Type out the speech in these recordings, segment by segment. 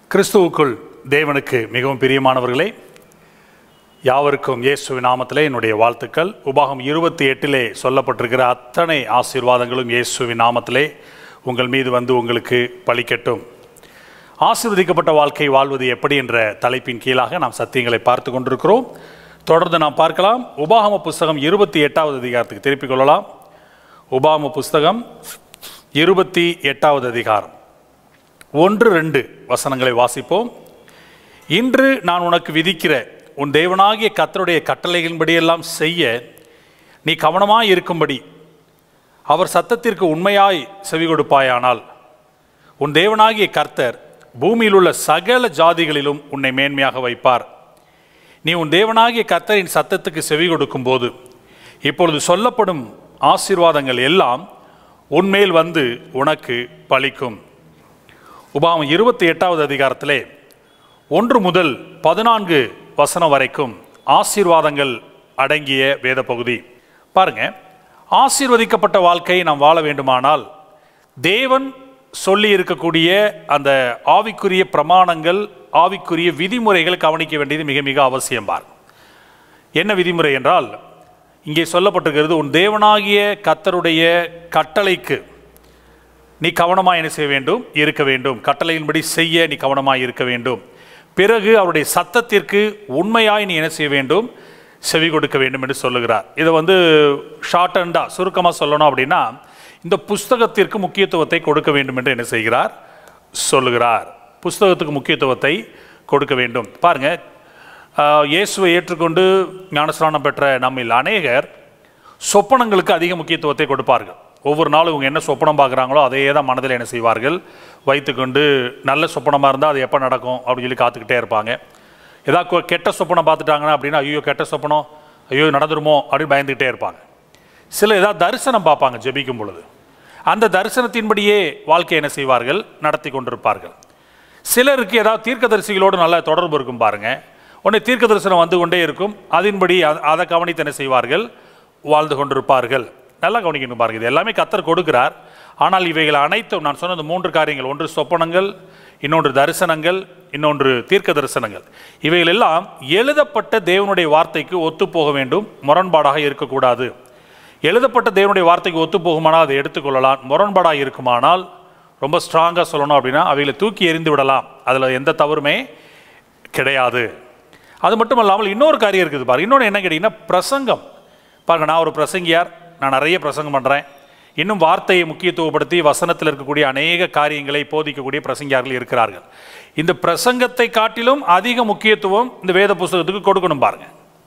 கிறிஸ்துவுக்குள் தேவனுக்கு மிகவும் பிரியமானவர்களே யாவருக்கும் இயேசுவின் நாமத்திலே என்னுடைய வாழ்த்துக்கள் உபாகம் இருபத்தி எட்டிலே சொல்லப்பட்டிருக்கிற அத்தனை ஆசீர்வாதங்களும் இயேசுவின் நாமத்திலே உங்கள் மீது வந்து உங்களுக்கு பலிக்கட்டும் ஆசீர்வதிக்கப்பட்ட வாழ்க்கை வாழ்வது எப்படி என்ற தலைப்பின் கீழாக நாம் சத்தியங்களை பார்த்து கொண்டிருக்கிறோம் தொடர்ந்து நாம் பார்க்கலாம் உபாகம புஸ்தகம் இருபத்தி எட்டாவது அதிகாரத்துக்கு திருப்பிக் கொள்ளலாம் உபாகம புஸ்தகம் இருபத்தி எட்டாவது அதிகாரம் ஒன்று ரெண்டு வசனங்களை வாசிப்போம் இன்று நான் உனக்கு விதிக்கிற உன் தேவனாகிய கர்த்தருடைய கட்டளைகளின்படியெல்லாம் செய்ய நீ கவனமாய் இருக்கும்படி அவர் சத்தத்திற்கு உண்மையாய் செவி கொடுப்பாயானால் உன் தேவனாகிய கர்த்தர் பூமியில் உள்ள சகல ஜாதிகளிலும் உன்னை மேன்மையாக வைப்பார் நீ உன் தேவனாகிய கர்த்தரின் சத்தத்துக்கு செவி கொடுக்கும்போது இப்பொழுது சொல்லப்படும் ஆசீர்வாதங்கள் எல்லாம் உன்மேல் வந்து உனக்கு பலிக்கும் உபாமம் இருபத்தி எட்டாவது அதிகாரத்திலே ஒன்று முதல் பதினான்கு வசனம் வரைக்கும் ஆசீர்வாதங்கள் அடங்கிய வேத பகுதி பாருங்க ஆசீர்வதிக்கப்பட்ட வாழ்க்கையை நாம் வாழ வேண்டுமானால் தேவன் சொல்லி இருக்கக்கூடிய அந்த ஆவிக்குரிய பிரமாணங்கள் ஆவிக்குரிய விதிமுறைகள் கவனிக்க வேண்டியது மிக மிக அவசியம் பார் என்ன விதிமுறை என்றால் இங்கே சொல்லப்பட்டிருக்கிறது உன் தேவனாகிய கத்தருடைய கட்டளைக்கு நீ கவனமாக என்ன செய்ய வேண்டும் இருக்க வேண்டும் கட்டளையின்படி செய்ய நீ கவனமாக இருக்க வேண்டும் பிறகு அவருடைய சத்தத்திற்கு உண்மையாய் நீ என்ன செய்ய வேண்டும் செவி கொடுக்க வேண்டும் என்று சொல்லுகிறார் இதை வந்து ஷார்ட் அண்டாக சுருக்கமாக சொல்லணும் அப்படின்னா இந்த புஸ்தகத்திற்கு முக்கியத்துவத்தை கொடுக்க வேண்டும் என்று என்ன செய்கிறார் சொல்லுகிறார் புஸ்தகத்துக்கு முக்கியத்துவத்தை கொடுக்க வேண்டும் பாருங்க ஆஹ், இயேசுவை ஏற்றுக்கொண்டு ஞானஸ்நானம் பெற்ற நம்மில் அநேகர் சொப்பனங்களுக்கு அதிக முக்கியத்துவத்தை கொடுப்பார்கள் ஒவ்வொரு நாளும் இவங்க என்ன சொப்பனம் பார்க்குறாங்களோ அதையே தான் மனதில் என்ன செய்வார்கள் வைத்துக்கொண்டு நல்ல சொப்பனமாக இருந்தால் அது எப்போ நடக்கும் அப்படின்னு சொல்லி காத்துக்கிட்டே இருப்பாங்க ஏதாவது கொ- கெட்ட சொப்பனம் பார்த்துட்டாங்கன்னா அப்படின்னா ஐயோ கெட்ட சொப்பனம் ஐயோ நடந்துருமோ அப்படின்னு பயந்துக்கிட்டே இருப்பாங்க சில ஏதாவது தரிசனம் பார்ப்பாங்க ஜெபிக்கும் பொழுது அந்த தரிசனத்தின்படியே வாழ்க்கை என்ன செய்வார்கள் நடத்தி கொண்டிருப்பார்கள் சிலருக்கு ஏதாவது தீர்க்கதரிசிகளோடு நல்ல தொடர்பு இருக்கும் பாருங்க உடனே தீர்க்க தரிசனம் வந்து கொண்டே இருக்கும் அதன்படி அ- அதை கவனித்து என்ன செய்வார்கள் வாழ்ந்து கொண்டிருப்பார்கள் நல்லா கவனிக்கணும் பாருங்க இது எல்லாமே கத்தர் கொடுக்கிறார் ஆனால் இவைகள் அனைத்தும் நான் சொன்னது மூன்று காரியங்கள் ஒன்று சொப்பனங்கள் இன்னொன்று தரிசனங்கள் இன்னொன்று தீர்க்க தரிசனங்கள் இவைகள் எல்லாம் எழுதப்பட்ட தேவனுடைய வார்த்தைக்கு ஒத்துப்போக வேண்டும் முரண்பாடாக இருக்கக்கூடாது எழுதப்பட்ட தேவனுடைய வார்த்தைக்கு ஒத்து போகுமானால் அதை எடுத்துக்கொள்ளலாம் முரண்பாடாக இருக்குமானால் ரொம்ப ஸ்ட்ராங்காக சொல்லணும் அப்படின்னா அவைகளை தூக்கி எறிந்து விடலாம் அதில் எந்த தவறுமே கிடையாது அது மட்டும் இல்லாமல் இன்னொரு காரியம் இருக்குது பாருங்க இன்னொன்று என்ன கேட்டிங்கன்னா பிரசங்கம் பாருங்க நான் ஒரு பிரசங்கியார் நான் நிறைய பிரசங்கம் பண்ணுறேன் இன்னும் வார்த்தையை முக்கியத்துவப்படுத்தி வசனத்தில் இருக்கக்கூடிய அநேக காரியங்களை போதிக்கக்கூடிய பிரசங்கியார்கள் இருக்கிறார்கள் இந்த பிரசங்கத்தை காட்டிலும் அதிக முக்கியத்துவம் இந்த வேத புஸ்தகத்துக்கு கொடுக்கணும் பாருங்க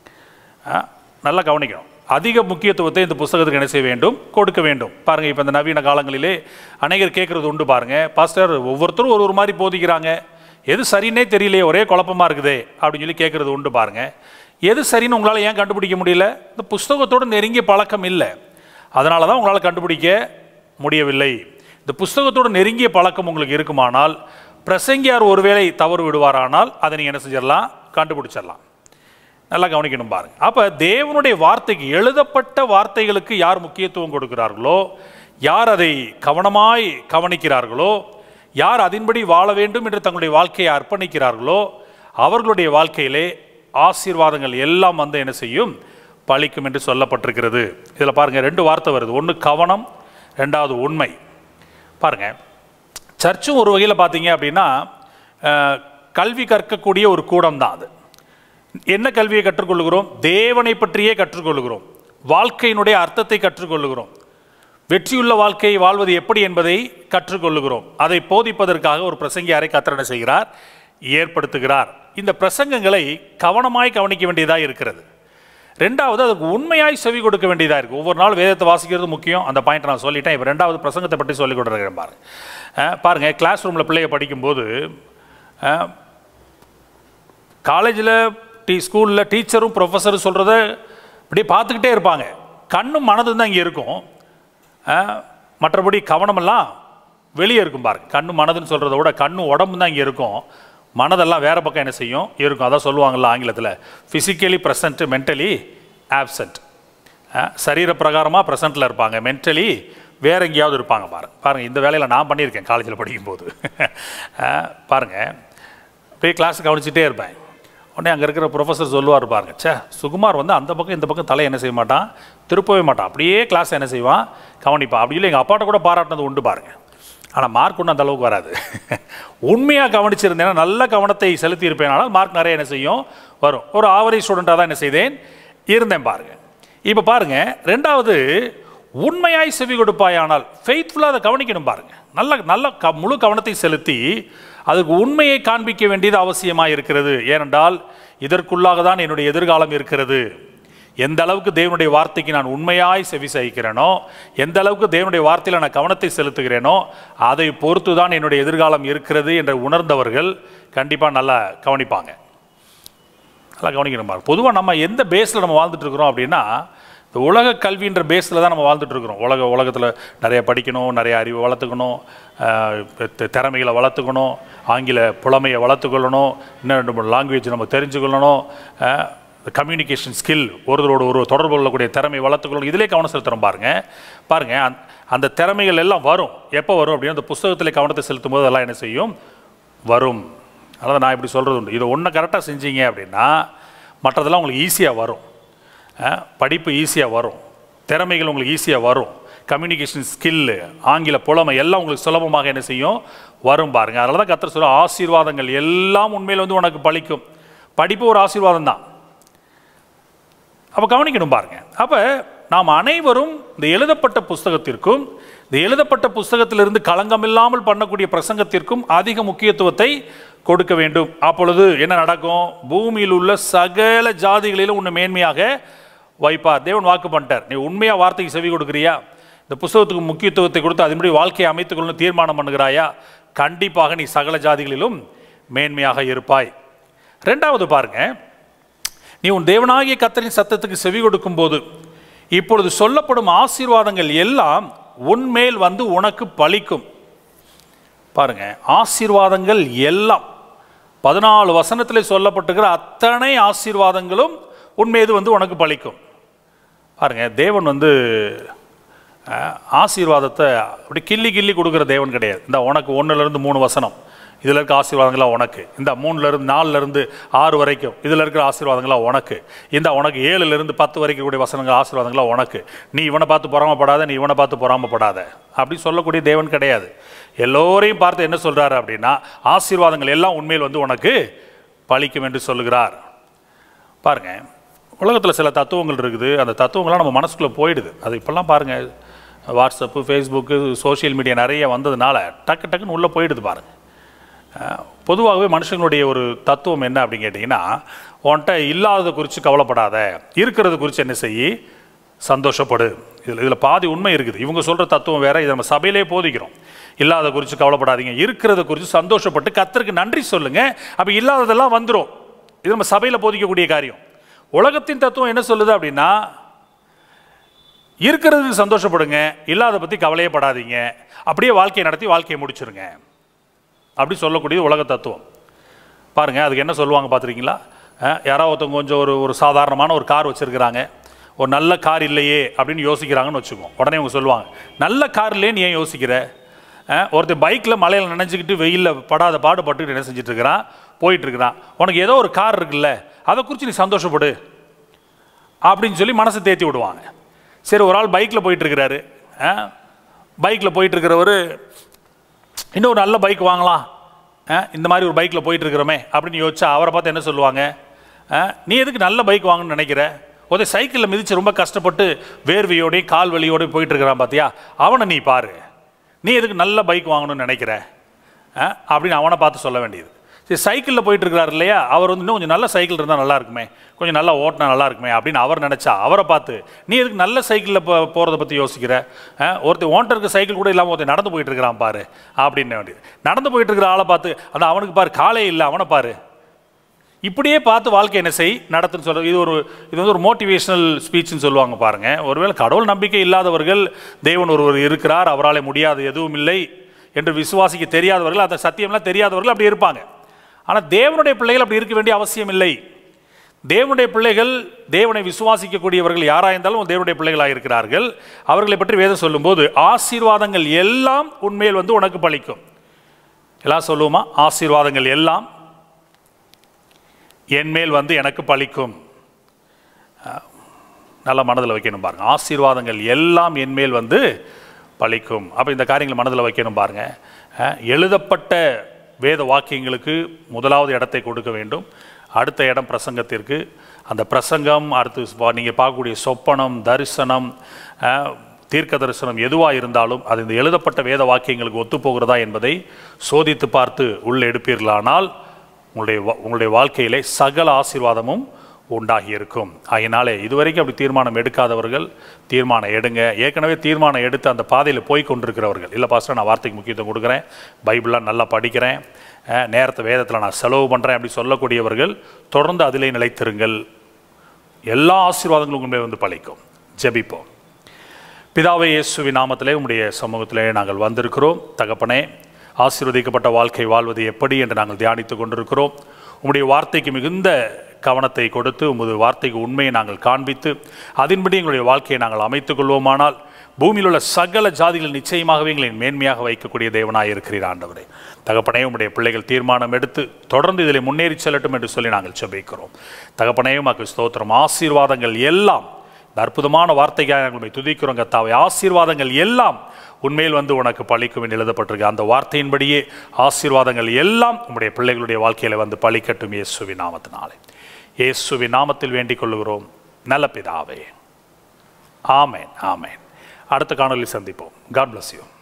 ஆ, நல்லா கவனிக்கணும் அதிக முக்கியத்துவத்தை இந்த புஸ்தகத்துக்கு என்ன செய்ய வேண்டும் கொடுக்க வேண்டும் பாருங்க இப்போ இந்த நவீன காலங்களிலே அநேகர் கேட்குறது உண்டு பாருங்க பாஸ்டர் ஒவ்வொருத்தரும் ஒரு ஒரு மாதிரி போதிக்கிறாங்க எது சரின்னே தெரியலையே ஒரே குழப்பமா இருக்குதே அப்படின்னு சொல்லி கேட்குறது உண்டு பாருங்க எது சரின்னு உங்களால் ஏன் கண்டுபிடிக்க முடியல இந்த புஸ்தகத்தோட நெருங்கிய பழக்கம் இல்லை அதனால தான் உங்களால் கண்டுபிடிக்க முடியவில்லை இந்த புஸ்தகத்தோட நெருங்கிய பழக்கம் உங்களுக்கு இருக்குமானால் பிரசங்கியார் ஒருவேளை தவறு விடுவாரானால் அதை நீங்கள் என்ன செஞ்சிடலாம் கண்டுபிடிச்சிடலாம் நல்லா கவனிக்கணும் பாருங்க அப்ப தேவனுடைய வார்த்தைக்கு எழுதப்பட்ட வார்த்தைகளுக்கு யார் முக்கியத்துவம் கொடுக்கிறார்களோ யார் அதை கவனமாய் கவனிக்கிறார்களோ யார் அதின்படி வாழ வேண்டும் என்று தங்களுடைய வாழ்க்கையை அர்ப்பணிக்கிறார்களோ அவர்களுடைய வாழ்க்கையிலே ஆசீர்வாதங்கள் எல்லாம் வந்து என்ன செய்யும் பலிக்கும் என்று சொல்லப்பட்டிருக்கிறது இதில் பாருங்க ரெண்டு வார்த்தை வருது ஒன்று கவனம் ரெண்டாவது உண்மை பாருங்க சர்ச்சும் ஒரு வகையில் பார்த்தீங்க அப்படின்னா அஹ், கல்வி கற்கக்கூடிய ஒரு கூடம் தான் அது என்ன கல்வியை கற்றுக்கொள்கிறோம் தேவனை பற்றியே கற்றுக்கொள்கிறோம் வாழ்க்கையினுடைய அர்த்தத்தை கற்றுக்கொள்கிறோம் வெற்றியுள்ள வாழ்க்கையை வாழ்வது எப்படி என்பதை கற்றுக்கொள்கிறோம் அதை போதிப்பதற்காக ஒரு பிரசங்கியாரை கத்தரணை செய்கிறார் ஏற்படுத்துகிறார் இந்த பிரசங்கங்களை கவனமாய் கவனிக்க வேண்டியதாக இருக்கிறது ரெண்டாவது அதுக்கு உண்மையாய் செவி கொடுக்க வேண்டியதாக இருக்குது ஒவ்வொரு நாள் வேதத்தை வாசிக்கிறது முக்கியம் அந்த பாயிண்ட் நான் சொல்லிட்டேன் இப்போ ரெண்டாவது பிரசங்கத்தை பற்றி சொல்லிக் கொடுக்குறேன் பாருங்க அஹ் பாருங்க கிளாஸ் ரூமில் பிள்ளைய படிக்கும்போது அஹ், காலேஜில் டீ ஸ்கூலில் டீச்சரும் ப்ரொஃபஸரும் சொல்கிறத அப்படியே பார்த்துக்கிட்டே இருப்பாங்க கண்ணும் மனதும் தான் இங்கே இருக்கும் ஆ, மற்றபடி கவனமெல்லாம் வெளியே இருக்கும் பாருங்க கண்ணு மனதுன்னு சொல்கிறத விட கண்ணு உடம்பு தான் இங்கே இருக்கும் மனதெல்லாம் வேறு பக்கம் என்ன செய்யும் இருக்கும் அதான் சொல்லுவாங்கள்ல ஆங்கிலத்தில் ஃபிசிக்கலி ப்ரெசன்ட் மென்டலி ஆப்சண்ட் சரீர பிரகாரமாக ப்ரெசண்ட்டில் இருப்பாங்க மென்டலி வேற எங்கேயாவது இருப்பாங்க பாருங்க பாருங்க இந்த வேலையில் நான் பண்ணியிருக்கேன் காலேஜில் படிக்கும்போது அஹ், பாருங்க அப்படியே கிளாஸ் கவனிச்சிட்டே இருப்பேன் உடனே அங்கே இருக்கிற ப்ரொஃபஸர் சொல்லுவார் பாருங்க ச்சே சுகுமார் வந்து அந்த பக்கம் இந்த பக்கம் தலை என்ன செய்ய மாட்டான் திருப்பவே மாட்டான் அப்படியே கிளாஸ் என்ன செய்வான் கவனிப்பான் அப்படி இல்லை எங்கள் அப்பாட்ட கூட பாராட்டினது உண்டு பாருங்க ஆனால் மார்க் ஒன்றும் அந்த அளவுக்கு வராது உண்மையாக கவனிச்சிருந்தேன்னா நல்ல கவனத்தை செலுத்தி இருப்பேனானால் மார்க் நிறைய என்ன செய்யும் வரும் ஒரு ஆவரேஜ் ஸ்டூடெண்ட்டாக தான் என்ன செய்தேன் இருந்தேன் பாருங்க இப்போ பாருங்க ரெண்டாவது உண்மையாய் செவி கொடுப்பாயானால் ஃபெய்த்ஃபுல்லாக அதை கவனிக்கணும் பாருங்க நல்ல நல்ல க முழு கவனத்தை செலுத்தி அதுக்கு உண்மையை காண்பிக்க வேண்டியது அவசியமாக இருக்கிறது ஏனென்றால் இதற்குள்ளாக தான் என்னுடைய எதிர்காலம் இருக்கிறது எந்த அளவுக்கு தேவனுடைய வார்த்தைக்கு நான் உண்மையாய் செவி சகிக்கிறேனோ எந்த அளவுக்கு தேவனுடைய வார்த்தையில் நான் கவனத்தை செலுத்துகிறேனோ அதை பொறுத்து தான் என்னுடைய எதிர்காலம் இருக்கிறது என்று உணர்ந்தவர்கள் கண்டிப்பாக நல்லா கவனிப்பாங்க நல்லா கவனிக்கணும் பாருங்க பொதுவாக நம்ம எந்த பேஸில் நம்ம வாழ்ந்துட்டு இருக்கிறோம் அப்படின்னா இந்த உலக கல்வின்ற பேஸில் தான் நம்ம வாழ்ந்துட்டு இருக்கிறோம் உலக உலகத்தில் நிறைய படிக்கணும் நிறைய அறிவு வளர்த்துக்கணும் ஆஹ் தெ- திறமைகளை வளர்த்துக்கணும் ஆங்கில புலமையை வளர்த்துக்கொள்ளணும் இன்னும் ரெண்டு மூணு லாங்குவேஜ் நம்ம தெரிஞ்சுக்கொள்ளணும் கம்யூனிகேஷன் ஸ்கில் ஒருவரோட ஒரு தொடர்பு கொள்ளக்கூடிய திறமை வளர்த்துக்கொள்ளணும் இதிலே கவனம் செலுத்துகிறோம் பாருங்க பாருங்க அந்த- அந்த திறமைகள் எல்லாம் வரும் எப்போ வரும் அப்படின்னா அந்த புஸ்தகத்தில் கவனத்தை செலுத்தும் போது அதெல்லாம் என்ன செய்யும் வரும் அதாவது நான் இப்படி சொல்கிறது உண்டு இதை ஒன்று கரெக்டாக செஞ்சீங்க அப்படின்னா மற்றதெல்லாம் உங்களுக்கு ஈஸியாக வரும் அஹ், படிப்பு ஈஸியாக வரும் திறமைகள் உங்களுக்கு ஈஸியாக வரும் கம்யூனிகேஷன் ஸ்கில்லு ஆங்கில புலமை எல்லாம் உங்களுக்கு சுலபமாக என்ன செய்யும் வரும் பாருங்க அதனால தான் கத்தர் சொல்ல ஆசீர்வாதங்கள் எல்லாம் உண்மையில் வந்து உனக்கு பலிக்கும் படிப்பு ஒரு ஆசீர்வாதம் தான் அப்போ கவனிக்கணும் பாருங்க அப்போ நாம் அனைவரும் இந்த எழுதப்பட்ட புஸ்தகத்திற்கும் இந்த எழுதப்பட்ட புஸ்தகத்திலிருந்து களங்கமில்லாமல் பண்ணக்கூடிய பிரசங்கத்திற்கும் அதிக முக்கியத்துவத்தை கொடுக்க வேண்டும் அப்பொழுது என்ன நடக்கும் பூமியில் உள்ள சகல ஜாதிகளிலும் உன்னை மேன்மையாக வைப்பார் தேவன் வாக்கு பண்ணிட்டார் நீ உண்மையாக வார்த்தைக்கு செவி கொடுக்குறியா இந்த புஸ்தகத்துக்கு முக்கியத்துவத்தை கொடுத்து அதன்படி வாழ்க்கையை அமைத்துக்கொள்ளணும் தீர்மானம் பண்ணுகிறாயா கண்டிப்பாக நீ சகல ஜாதிகளிலும் மேன்மையாக இருப்பாய் ரெண்டாவது பாருங்க நீ உன் தேவனாகிய கத்தரின் சத்தத்துக்கு செவி கொடுக்கும் போது இப்பொழுது சொல்லப்படும் ஆசீர்வாதங்கள் எல்லாம் உன்மேல் வந்து உனக்கு பலிக்கும் பாருங்க ஆசீர்வாதங்கள் எல்லாம் பதினாலு வசனத்தில் சொல்லப்பட்டிருக்கிற அத்தனை ஆசீர்வாதங்களும் உன்மீது வந்து உனக்கு பலிக்கும் பாருங்க தேவன் வந்து அஹ், ஆசீர்வாதத்தை அப்படி கிள்ளி கிள்ளி கொடுக்குற தேவன் கிடையாது இந்த உனக்கு ஒன்றுலேருந்து மூணு வசனம் இதில் இருக்க ஆசீர்வாதங்களாக உனக்கு இந்த மூணுலேருந்து நாலுலேருந்து ஆறு வரைக்கும் இதில் இருக்கிற ஆசீர்வாதங்களாக உனக்கு இந்த உனக்கு ஏழுலேருந்து பத்து வரைக்கும் கூடிய வசனங்கள் ஆசீர்வாதங்களாக உனக்கு நீ இவனை பார்த்து பொறாமப்படாத நீ இவனை பார்த்து பொறாமப்படாத அப்படி சொல்லக்கூடிய தேவன் கிடையாது எல்லோரையும் பார்த்து என்ன சொல்கிறாரு அப்படின்னா ஆசீர்வாதங்கள் எல்லாம் உண்மையில் வந்து உனக்கு பலிக்கும் என்று சொல்லுகிறார் பாருங்க உலகத்தில் சில தத்துவங்கள் இருக்குது அந்த தத்துவங்கள்லாம் நம்ம மனசுக்குள்ளே போயிடுது அது இப்போல்லாம் பாருங்க வாட்ஸ்அப்பு ஃபேஸ்புக்கு சோஷியல் மீடியா நிறைய வந்ததுனால டக்கு டக்குன்னு உள்ளே போயிடுது பாருங்க அஹ், பொதுவாகவே மனுஷங்களுடைய ஒரு தத்துவம் என்ன அப்படின்னு கேட்டிங்கன்னா உன்கிட்ட இல்லாததை குறித்து கவலைப்படாத இருக்கிறது குறித்து என்ன செய்யி சந்தோஷப்படு இதில் இதில் பாதி உண்மை இருக்குது இவங்க சொல்கிற தத்துவம் வேற இதை நம்ம சபையிலே போதிக்கிறோம் இல்லாத குறித்து கவலைப்படாதீங்க இருக்கிறத குறித்து சந்தோஷப்பட்டு கத்தருக்கு நன்றி சொல்லுங்க அப்போ இல்லாததெல்லாம் வந்துடும் இது நம்ம சபையில் போதிக்கக்கூடிய காரியம் உலகத்தின் தத்துவம் என்ன சொல்லுது அப்படின்னா இருக்கிறதுக்கு சந்தோஷப்படுங்க இல்லாத பற்றி கவலையே படாதீங்க அப்படியே வாழ்க்கையை நடத்தி வாழ்க்கையை முடிச்சிருங்க அப்படி சொல்லக்கூடியது உலக தத்துவம் பாருங்க அதுக்கு என்ன சொல்லுவாங்க பார்த்துருக்கீங்களா யாராவது ஒருத்தவங்க கொஞ்சம் ஒரு ஒரு சாதாரணமான ஒரு கார் வச்சுருக்கிறாங்க ஒரு நல்ல கார் இல்லையே அப்படின்னு யோசிக்கிறாங்கன்னு வச்சுக்கோங்க உடனே அவங்க சொல்லுவாங்க நல்ல கார் இல்லையே நீ ஏன் யோசிக்கிற அஹ், ஒருத்தன் பைக்கில் மலையில் நினைஞ்சுக்கிட்டு வெயிலில் படாத பாடுபட்டுக்கிட்டு என்ன செஞ்சுட்டு இருக்கிறான் போயிட்டு இருக்கிறான் உனக்கு ஏதோ ஒரு கார் இருக்குல்ல அதை குறித்து நீ சந்தோஷப்படு அப்படின்னு சொல்லி மனசை தேத்தி விடுவாங்க சரி ஒரு ஆள் பைக்கில் போயிட்டு இருக்கிறாரு பைக்கில் போயிட்டு இருக்கிறவர் இன்னும் ஒரு நல்ல பைக் வாங்கலாம் அஹ், இந்த மாதிரி ஒரு பைக்கில் போயிட்டு இருக்கிறோமே அப்படின்னு யோசிச்சா அவரை பார்த்து என்ன சொல்லுவாங்க அஹ், நீ எதுக்கு நல்ல பைக் வாங்கணும்னு நினைக்கிற ஒரு சைக்கிளில் மிதிச்சு ரொம்ப கஷ்டப்பட்டு வேர்வையோடையும் கால் வலியோடையும் போயிட்டு இருக்கிறான் பார்த்தியா அவனை நீ பாரு நீ எதுக்கு நல்ல பைக் வாங்கணும்னு நினைக்கிற அஹ், அப்படின்னு அவனை பார்த்து சொல்ல வேண்டியது சரி சைக்கிளில் போயிட்டு இருக்கிறாரு இல்லையா அவர் வந்து இன்னும் கொஞ்சம் நல்ல சைக்கிள் இருந்தால் நல்லா இருக்குமே கொஞ்சம் நல்லா ஓட்டினா நல்லா இருக்குமே அப்படின்னு அவர் நினச்சா அவரை பார்த்து நீ எதுக்கு நல்ல சைக்கிளில் போ போகிறத பற்றி யோசிக்கிற அஹ், ஒருத்தர் ஓன்ட்ட இருக்க சைக்கிள் கூட இல்லாமல் ஒருத்தர் நடந்து போயிட்டு இருக்கிறான் பாரு அப்படின்னு வேண்டியது நடந்து போயிட்டு இருக்கிற ஆளை பார்த்து அந்த அவனுக்கு பாரு காலே இல்லை அவனை பாரு இப்படியே பார்த்து வாழ்க்கை என்ன செய் நடத்துன்னு சொல்றது இது ஒரு இது வந்து ஒரு மோட்டிவேஷனல் ஸ்பீச்னு சொல்லுவாங்க பாருங்க ஒருவேளை கடவுள் நம்பிக்கை இல்லாதவர்கள் தேவன் ஒருவர் இருக்கிறார் அவராலே முடியாது எதுவும் இல்லை என்று விசுவாசிக்க தெரியாதவர்கள் அந்த சத்தியம்லாம் தெரியாதவர்கள் அப்படி இருப்பாங்க ஆனால் தேவனுடைய பிள்ளைகள் அப்படி இருக்க வேண்டிய அவசியம் இல்லை தேவனுடைய பிள்ளைகள் தேவனை விசுவாசிக்கக்கூடியவர்கள் யாராக இருந்தாலும் தேவனுடைய பிள்ளைகளாக இருக்கிறார்கள் அவர்களை பற்றி வேதம் சொல்லும்போது ஆசீர்வாதங்கள் எல்லாம் உண்மையில் வந்து உனக்கு பலிக்கும் எல்லாம் சொல்லுவோமா ஆசீர்வாதங்கள் எல்லாம் என் மேல் வந்து எனக்கு பலிக்கும் அஹ், நல்ல மனதில் வைக்கணும் பாருங்க ஆசீர்வாதங்கள் எல்லாம் என் மேல் வந்து பலிக்கும் அப்போ இந்த காரியங்களை மனதில் வைக்கணும் பாருங்க அஹ், எழுதப்பட்ட வேத வாக்கியங்களுக்கு முதலாவது இடத்தை கொடுக்க வேண்டும் அடுத்த இடம் பிரசங்கத்திற்கு அந்த பிரசங்கம் அடுத்து நீங்கள் பார்க்கக்கூடிய சொப்பனம் தரிசனம் அஹ், தீர்க்க தரிசனம் எதுவாக இருந்தாலும் அது இந்த எழுதப்பட்ட வேத வாக்கியங்களுக்கு ஒத்துப்போகிறதா என்பதை சோதித்து பார்த்து உள்ள எடுப்பீர்களானால் உங்களுடைய வா- உங்களுடைய வாழ்க்கையிலே சகல ஆசீர்வாதமும் உண்டாகி இருக்கும் அதனாலே இதுவரைக்கும் அப்படி தீர்மானம் எடுக்காதவர்கள் தீர்மானம் எடுங்க ஏற்கனவே தீர்மானம் எடுத்து அந்த பாதையில் போய் கொண்டிருக்கிறவர்கள் இல்லை பாஸ்டர் நான் வார்த்தைக்கு முக்கியத்துவம் கொடுக்குறேன் பைபிளாக நல்லா படிக்கிறேன் அஹ், நேரத்தை வேதத்தில் நான் செலவு பண்ணுறேன் அப்படி சொல்லக்கூடியவர்கள் தொடர்ந்து அதிலே நிலைத்திருங்கள் எல்லா ஆசீர்வாதங்களும் உண்மை வந்து பழிக்கும் ஜெபிப்போம் பிதாவே இயேசுவின் நாமத்திலே உம்முடைய சமூகத்திலே நாங்கள் வந்திருக்கிறோம் தகப்பனே ஆசீர்வதிக்கப்பட்ட வாழ்க்கை வாழ்வது எப்படி என்று நாங்கள் தியானித்து கொண்டிருக்கிறோம் உம்முடைய வார்த்தைக்கு மிகுந்த கவனத்தை கொடுத்து உமது வார்த்தைக்கு உண்மையை நாங்கள் காண்பித்து அதன்படி எங்களுடைய வாழ்க்கையை நாங்கள் அமைத்துக் கொள்வோமானால் பூமியில் உள்ள சகல ஜாதிகள் நிச்சயமாகவே எங்களை மேன்மையாக வைக்கக்கூடிய தேவனாய் இருக்கிறீர் ஆண்டவரே தகப்பனே உம்முடைய பிள்ளைகள் தீர்மானம் எடுத்து தொடர்ந்து இதில் முன்னேறி செல்லட்டும் என்று சொல்லி நாங்கள் செபிக்கிறோம் தகப்பனே உமக்கு ஸ்தோத்திரம் ஆசீர்வாதங்கள் எல்லாம் இந்த அற்புதமான வார்த்தைக்காக நாங்கள் உம்மை துதிக்கிறோம் கத்தாவை ஆசீர்வாதங்கள் எல்லாம் உண்மையில் வந்து உனக்கு பழிக்கும் என்று எழுதப்பட்டிருக்கு அந்த வார்த்தையின்படியே ஆசீர்வாதங்கள் எல்லாம் உம்முடைய பிள்ளைகளுடைய வாழ்க்கையில வந்து பழிக்கட்டும் இயேசுவின் நாமத்தினாலே இயேசுவின் நாமத்தில் வேண்டிக் கொள்கிறோம் நல்ல பிதாவே ஆமேன் ஆமேன் அடுத்த காணொளி சந்திப்போம் காட் bless you